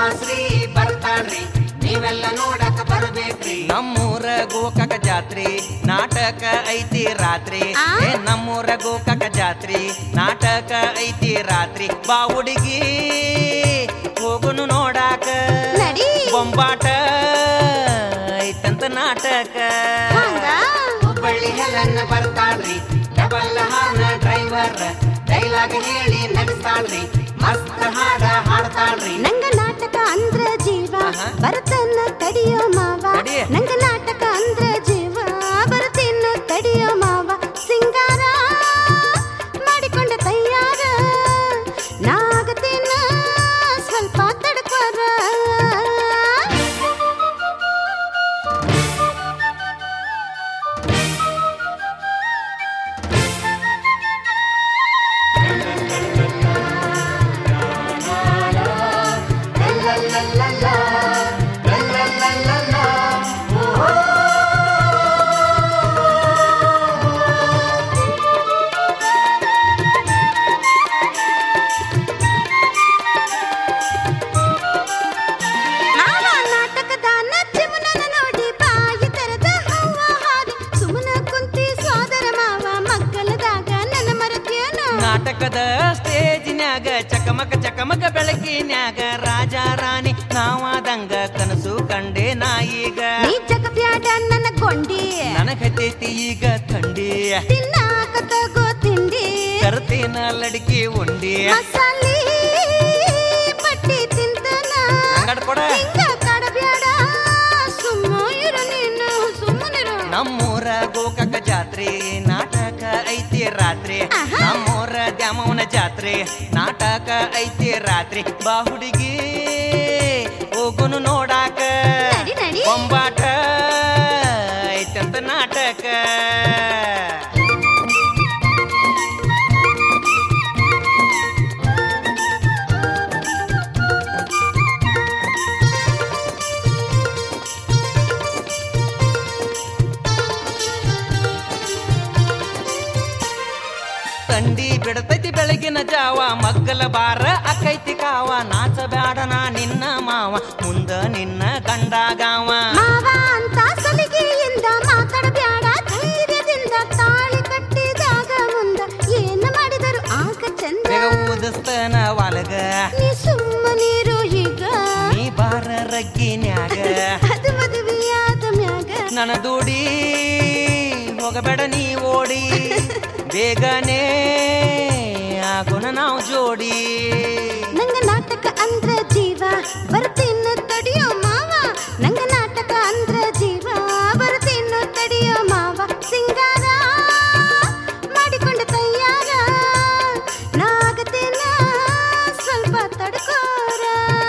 ಉಮಾಶ್ರೀ ಬರ್ತಾಳ್ರಿ ನೀವೆಲ್ಲ ನೋಡಕ ಬರ್ಬೇಕ್ರಿ ನಮ್ಮೂರ ಗೋಕಾಕ ಜಾತ್ರೆ ನಾಟಕ ಐತಿ ರಾತ್ರಿ ಆ? ಏ ನಮ್ಮೂರ ಗೋಕಾಕ ಜಾತ್ರೆ ನಾಟಕ ಐತಿ ರಾತ್ರಿ ಬಾ ಹುಡುಗಿ ಹೋಗುನು ನೋಡಾಕ ನಡಿ. ಬೊಂಬಾಟ ಐತಂತ ನಾಟಕ ಹಂಗ ಹುಬ್ಬಳ್ಳಿ ಹೆಲನ್ನ ಬರ್ತಾಳ್ರಿ ಡಬಲ್ ಹಾರ್ನ ಡ್ರೈವರ್ ಡೈಲಾಗ್ ಹೇಳಿ ನಗಿಸ್ತಾಳ್ರಿ ಮಸ್ತ್ ಹಾಡ ಹಾಡ್ತಾಳ್ರಿ ನಂಗ ನಾಟಕ ಅಂದ್ರ ಜೀವ ಆಹಾ. ಬರತನ್ನ ತಡಿಯೋ ಮಾವ ತಡಿ. ನಂಗ ನಾಟಕ ಅಂದ್ರ ಜೀವ ಬರತಿನ್ನ ತಡಿಯೋ ಮಾವ ಸಿಂಗಾರ ಮಾಡಿಕೊಂಡ ತಯ್ಯಾರ ನಾಗತಿನ ಸ್ವಲ್ಪ ತಡ್ಕೋರ ಮಾವ ನಾಟಕದ ನಚ್ಚುವನನ್ನ ನೋಡಿ ಬಾಯಿ ತೆರೆದ ಹವ್ವ ಹಾರಿ ಸುಮ್ಮನ ಕುಂತಿ ಸೋದರ ಮಾವ ಮಕ್ಕಳದಾಗ ನನ್ನ ಮರತ್ಯೇನು ನಾಟಕದ ಸ್ಟೇಜಿನ್ಯಾಗ ಚಕಮಕ ಚಕಮಕ ಬೆಳಕಿನ್ಯಾಗ ರಾಜ ರಾಣಿ ನಾವಾದಂಗ ಕನಸು ಕಂಡೆ ನಾಯೀಗ ನೀ ಜಗಬ್ಯಾಡ ನನ್ನ ಗೊಂಡಿ ನನಗತೈತಿ ಈಗ ಥಂಡಿ ತಿನ್ನಾಕ ತಗೋ ತಿಂಡಿ ಕರ್ತೀನ ಲಡ್ಕಿ ಉಂಡಿ ಮಸಾಲಿ ಪಟ್ಟಿ ತಿಂತನ ಅಂಗಡ್ ಕೊಡ ಹಿಂಗ ಕಡಬ್ಯಾಡ ಸುಮ್ಮ ಇರು ನೀನು ಸುಮ್ಮನಿರು ನಮ್ಮೂರ ಗೋಕಾಕ ಜಾತ್ರೆ ನಾಟಕ ಐತಿ ರಾತ್ರಿ ಆಹಾ. ನಮ್ಮೂರ ದ್ಯಾಮವನ ಜಾತ್ರೆ ನಾಟಕ ಐತಿ ರಾತ್ರಿ ಬಾ ಹುಡುಗಿ ಹೋಗುನು ನೋಡಾಕ ನಡಿ, ನಡಿ. ಬೊಂಬಾಟ ಐತಂತ ನಾಟಕ ತಂಡಿ ಬಿಡತೈತಿ ಬೆಳಗಿನ ಜಾವ ಮಗ್ಗಲ ಬಾರ ಅಕ್ಕೈತಿ ಕಾವ ನಾಚ ಬ್ಯಾಡ ನಾ ನಿನ್ನ ಮಾವ ಮುಂದ ನಿನ್ನ ಗಂಡಾಗಾವ ಮಾವ ಅಂತ ಸಲಿಗೆಯಿಂದ ಮಾತಾಡಬ್ಯಾಡ ಧೈರ್ಯದಿಂದ ತಾಳಿ ಕಟ್ಟಿದಾಗ ಮುಂದ ಏನು ಮಾಡಿದರು ಆಗ ಚಂದ ಬೇಗ ಊದಿಸ್ತನ ವಾಲಗ ನೀ ಸುಮ್ಮನಿರು ಈಗ ನೀ ಬಾರ ರಗ್ಗಿನ್ಯಾಗ ಅದು ಮದುವೆಯಾದ ಮ್ಯಾಗ ನನ್ನ ದುಡಿ ಹೋಗಬೇಡ ನೀ ಓಡಿ ಬೇಗನೆ ಆಗೋಣ ನಾವು ಜೋಡಿ ನಂಗ ನಾಟಕ ಅಂದ್ರ ಜೀವ ಬರ್ತೀನ ತಡಿಯೋ ಮಾವ ನಂಗ ನಾಟಕ ಅಂದ್ರ ಜೀವ ಬರ್ತೀನ ತಡಿಯೋ ಮಾವ ಸಿಂಗಾರ ಮಾಡಿಕೊಂಡ ತಯ್ಯಾರ ನಾಗತೇನ ಸ್ವಲ್ಪ ತಡ್ಕೋರ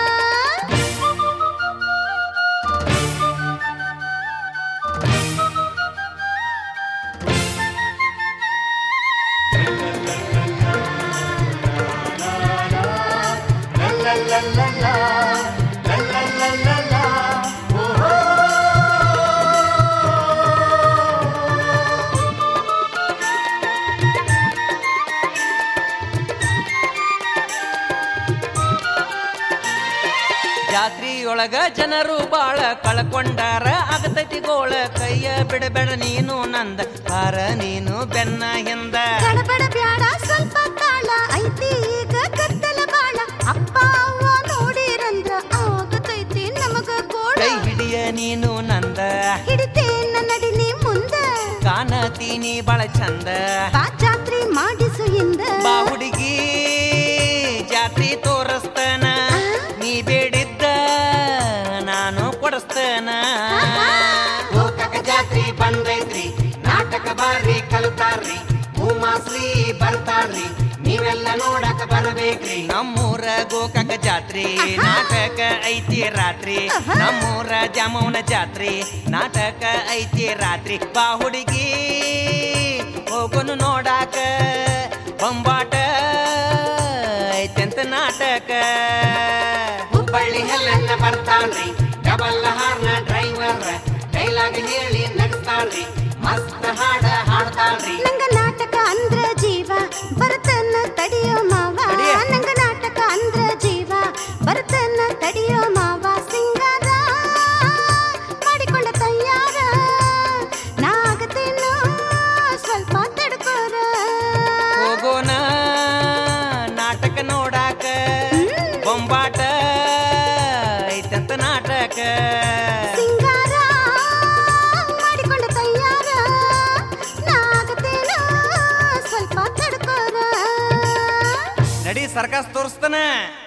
ಜಾತ್ರಿಯೊಳಗ ಜನರು ಬಾಳ ಕಳ್ಕೊಂಡಾರ ಆಗತೈತಿ ಗೋಳ ಕೈಯ ಬಿಡಬೇಡ ನೀನು ನಂದ ಬಾರ ನೀನು ಬೆನ್ನ ಹಿಂದ ಗಡಬಡ ಬ್ಯಾಡ ಸ್ವಲ್ಪ ತಾಳ ಐತಿ ಈಗ ಕತ್ತಲ ಬಾಳ ಅಪ್ಪ ಅವ್ವ ನೋಡಿರಂದ್ರ ಆಗತೈತಿ ನಮಗ ಗೋಳ ಕೈ ಹಿಡಿಯ ನೀನು ನಂದ ಹಿಡಿತೇನ ನಡಿನಿ ಮುಂದ ಕಾಣತೀನಿ ಬಾಳ ಚಂದ ಬಾ ಜಾತ್ರೆ ಮಾಡಿಸು ಇಂದ ಬಾ ಹುಡುಗಿ ಜಾತ್ರಿ ತೋರಿಸ್ತನ ನೀ ಬೇಡಿದ್ದ ನಾನು ಕೊಡಿಸ್ತೇನ ಗೋಕಾಕ ಜಾತ್ರಿ ಬಂದೈತ್ರಿ ನಾಟಕ ಬಾರಿ ಕಲ್ತಾರ್ರಿ ಉಮಾಶ್ರೀ ಬರ್ತಾಳ್ರಿ ನೀವೆಲ್ಲ ನೋಡಕ ಬರ್ಬೇಕ್ರಿ ನಮ್ಮೂರ ಗೋಕಾಕ ಜಾತ್ರೆ ನಾಟಕ ಐತಿ ರಾತ್ರಿ ನಮ್ಮೂರ ಜಾಮವನ ಜಾತ್ರೆ ನಾಟಕ ಐತಿ ರಾತ್ರಿ ಬಾ ಹುಡುಗಿ ಹೋಗೋನು ನೋಡಾಕ ಬೊಂಬಾಟ ಐತೆಂತ ನಾಟಕ ಹುಬ್ಬಳ್ಳಿ ಹೆಲ್ಲನ್ನ ಬರ್ತಾಳ್ರಿ ಡಬಲ್ ಹಾರ್ನ ಡ್ರೈವರ್ ಡೈಲಾಗ್ ಹೇಳಿ ನಗಿಸ್ತಾಳ್ರಿ ಮಸ್ತ್ ಹಾಡ ಹಾಡ್ತಾಳ್ರಿ ನಂಗ ನಾಟಕ ಅಂದ್ರ ಜೀವ ಬರ್ತನ ತಡಿಯೋ ಮಾವ ತಡಿಯ. ನಂಗ ನಾಟಕ ಅಂದ್ರ ಜೀವ ಬರ್ತನ ತಡಿಯೋ ನಾಟಕ ಸಿಂಗಾರ ಮಾಡಿಕೊಂಡ ತಯ್ಯಾರ ನಾಗತೇನ ಸ್ವಲ್ಪ ತಡ್ಕೋರ ನಡಿ ಸರ್ಕಸ್ ತೋರಿಸ್ತಾನೆ